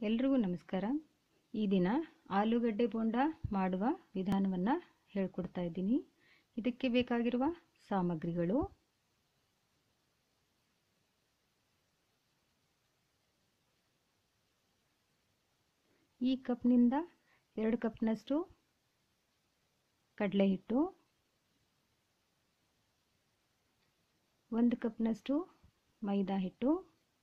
ಎಲ್ರಿಗೂ ನಮಸ್ಕಾರ ಈ ದಿನ ಆಲೂಗಡ್ಡೆ ಬೋಂಡ ಮಾಡುವ ವಿಧಾನವನ್ನು ಹೇಳ್ಕೊಡ್ತಾ ಇದ್ದೀನಿ ಇದಕ್ಕೆ ಬೇಕಾಗಿರುವ ಸಾಮಗ್ರಿಗಳು ಈ ಕಪ್ನಿಂದ ಎರಡು ಕಪ್ನಷ್ಟು ಕಡಲೆ ಹಿಟ್ಟು ಒಂದು ಕಪ್ನಷ್ಟು ಮೈದಾ ಹಿಟ್ಟು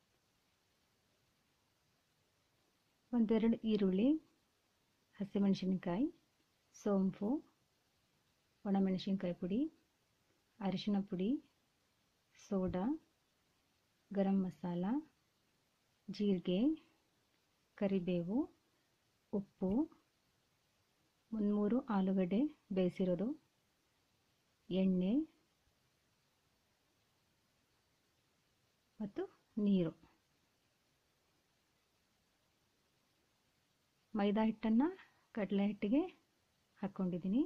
ಒಂದೆರಡು ಈರುಳ್ಳಿ ಹಸಿಮೆಣಸಿನಕಾಯಿ ಸೋಂಪು ಒಣಮೆಣಸಿನ್ಕಾಯಿ ಪುಡಿ ಅರಿಶಿನ ಪುಡಿ ಸೋಡಾ ಗರಂ ಮಸಾಲ ಜೀರಿಗೆ ಕರಿಬೇವು ಉಪ್ಪು ಒಂದು ಮೂರು ಆಲೂಗಡ್ಡೆ ಬೇಯಿಸಿರೋದು ಎಣ್ಣೆ ಮತ್ತು ನೀರು ಮೈದಾ ಹಿಟ್ಟನ್ನು ಕಡಲೆ ಹಿಟ್ಟಿಗೆ ಹಾಕ್ಕೊಂಡಿದ್ದೀನಿ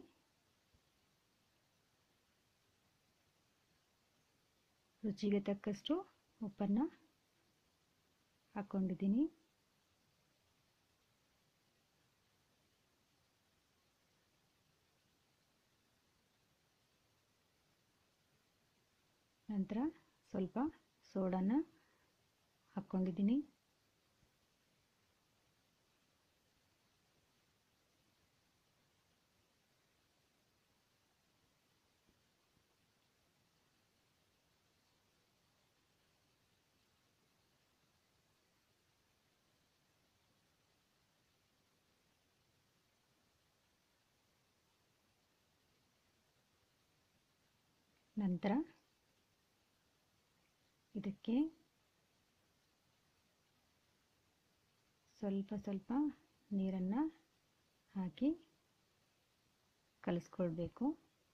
ರುಚಿಗೆ ತಕ್ಕಷ್ಟು ಉಪ್ಪನ್ನು ಹಾಕ್ಕೊಂಡಿದ್ದೀನಿ ನಂತರ ಸ್ವಲ್ಪ ಸೋಡಾನ ಹಾಕ್ಕೊಂಡಿದ್ದೀನಿ ನಂತರ ಇದಕ್ಕೆ ಸ್ವಲ್ಪ ಸ್ವಲ್ಪ ನೀರನ್ನು ಹಾಕಿ ಕಲಿಸ್ಕೊಳ್ಬೇಕು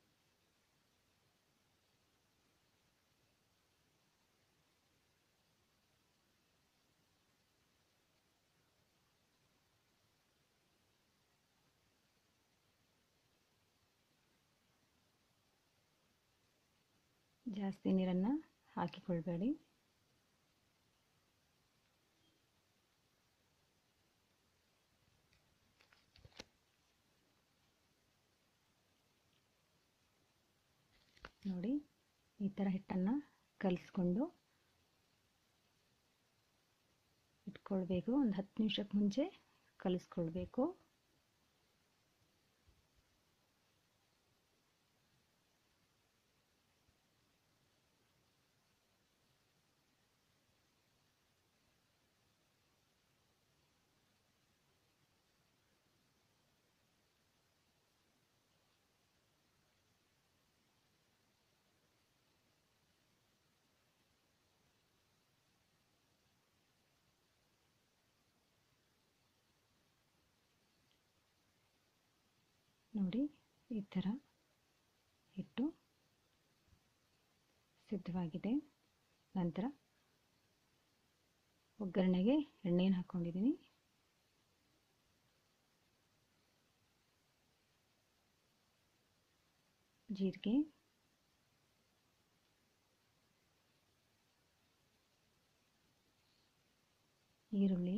ಜಾಸ್ತಿ ನೀರನ್ನು ಹಾಕಿಕೊಳ್ಬೇಡಿ ನೋಡಿ ಈ ಥರ ಹಿಟ್ಟನ್ನು ಕಲಿಸ್ಕೊಂಡು ಇಟ್ಕೊಳ್ಬೇಕು ಒಂದು ಹತ್ತು ನಿಮಿಷಕ್ಕೆ ಮುಂಚೆ ಕಲಿಸ್ಕೊಳ್ಬೇಕು ನೋಡಿ ಈ ಥರ ಹಿಟ್ಟು ಸಿದ್ಧವಾಗಿದೆ ನಂತರ ಒಗ್ಗರಣೆಗೆ ಎಣ್ಣೆಯನ್ನು ಹಾಕ್ಕೊಂಡಿದ್ದೀನಿ ಜೀರಿಗೆ ಈರುಳ್ಳಿ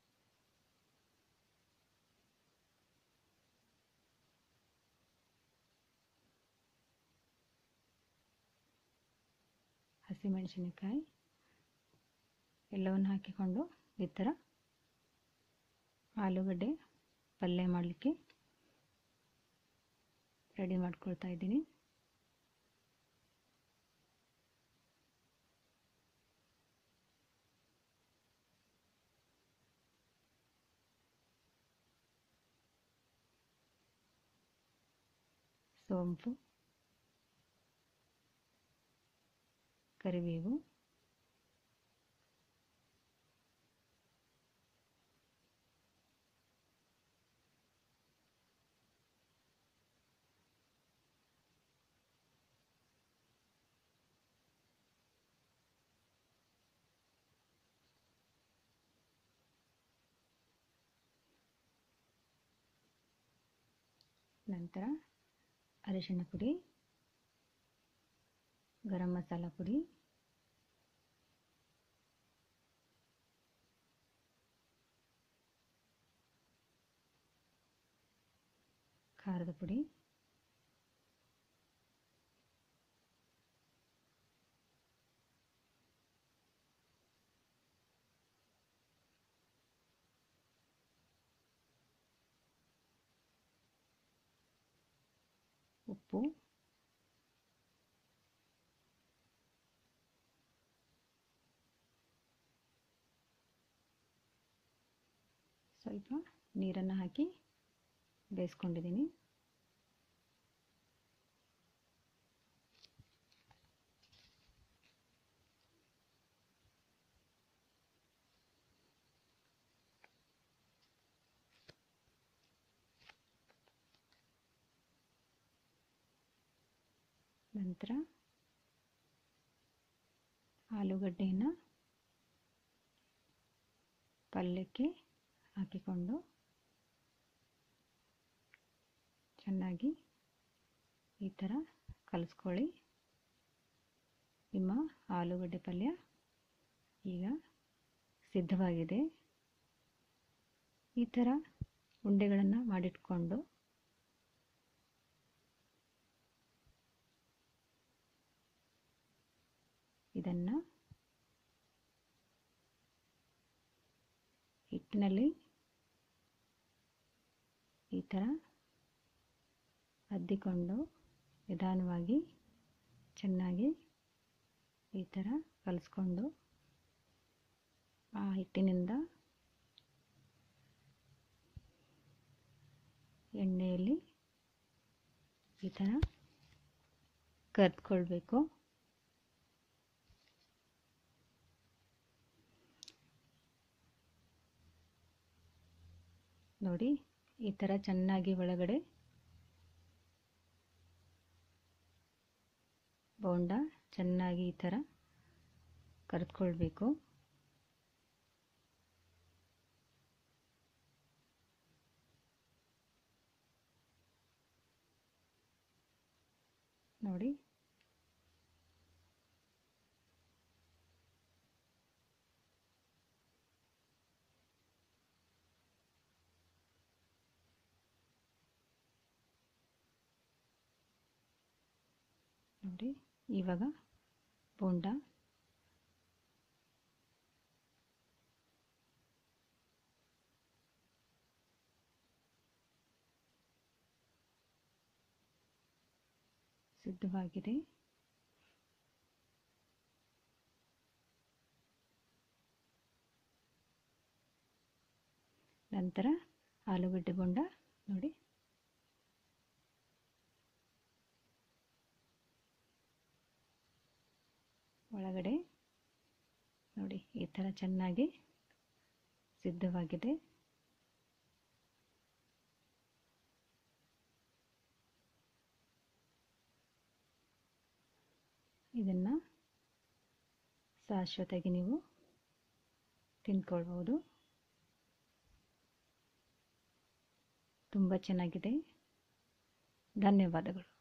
ಹಸಿಮೆಣಸಿನಕಾಯಿ ಎಲ್ಲವನ್ನು ಹಾಕಿಕೊಂಡು ಈ ಥರ ಆಲೂಗಡ್ಡೆ ಪಲ್ಯ ಮಾಡಲಿಕ್ಕೆ ರೆಡಿ ಮಾಡ್ಕೊಳ್ತಾ ಇದ್ದೀನಿ ಸೋಂಪು ಕರಿಬೇವು ನಂತರ ಅರಿಶಿಣ ಪುಡಿ ಗರಂ ಮಸಾಲ ಪುಡಿ ಖಾರದ ಪುಡಿ ಉಪ್ಪು ಸ್ವಲ್ಪ ನೀರನ್ನು ಹಾಕಿ ಬೇಯಿಸ್ಕೊಂಡಿದ್ದೀನಿ ನಂತರ ಆಲೂಗಡ್ಡೆಯನ್ನು ಪಲ್ಯಕ್ಕೆ ಹಾಕಿಕೊಂಡು ಚೆನ್ನಾಗಿ ಈ ಥರ ಕಲಿಸ್ಕೊಳ್ಳಿ ನಿಮ್ಮ ಆಲೂಗಡ್ಡೆ ಪಲ್ಯ ಈಗ ಸಿದ್ಧವಾಗಿದೆ ಈ ಥರ ಉಂಡೆಗಳನ್ನು ಮಾಡಿಟ್ಕೊಂಡು ಇದನ್ನು ಹಿಟ್ಟಿನಲ್ಲಿ ಈ ಥರ ಅದ್ದಿಕೊಂಡು ನಿಧಾನವಾಗಿ ಚೆನ್ನಾಗಿ ಈ ಥರ ಕಲಿಸ್ಕೊಂಡು ಆ ಹಿಟ್ಟಿನಿಂದ ಎಣ್ಣೆಯಲ್ಲಿ ಈ ಥರ ಕರ್ದ್ಕೊಳ್ಬೇಕು ನೋಡಿ ಈ ಥರ ಚೆನ್ನಾಗಿ ಒಳಗಡೆ ಬೋಂಡ ಚೆನ್ನಾಗಿ ಈ ಥರ ಕರೆದ್ಕೊಳ್ಬೇಕು ನೋಡಿ ನೋಡಿ ಇವಾಗ ಬೋಂಡ ಸಿದ್ಧವಾಗಿದೆ ನಂತರ ಆಲೂಗಡ್ಡೆ ಬೋಂಡ ನೋಡಿ ಒಳಗಡೆ ನೋಡಿ ಈ ಥರ ಚೆನ್ನಾಗಿ ಸಿದ್ಧವಾಗಿದೆ ಇದನ್ನು ಶಾಶ್ವತವಾಗಿ ನೀವು ತಿಂದ್ಕೊಳ್ಬೋದು ತುಂಬ ಚೆನ್ನಾಗಿದೆ ಧನ್ಯವಾದಗಳು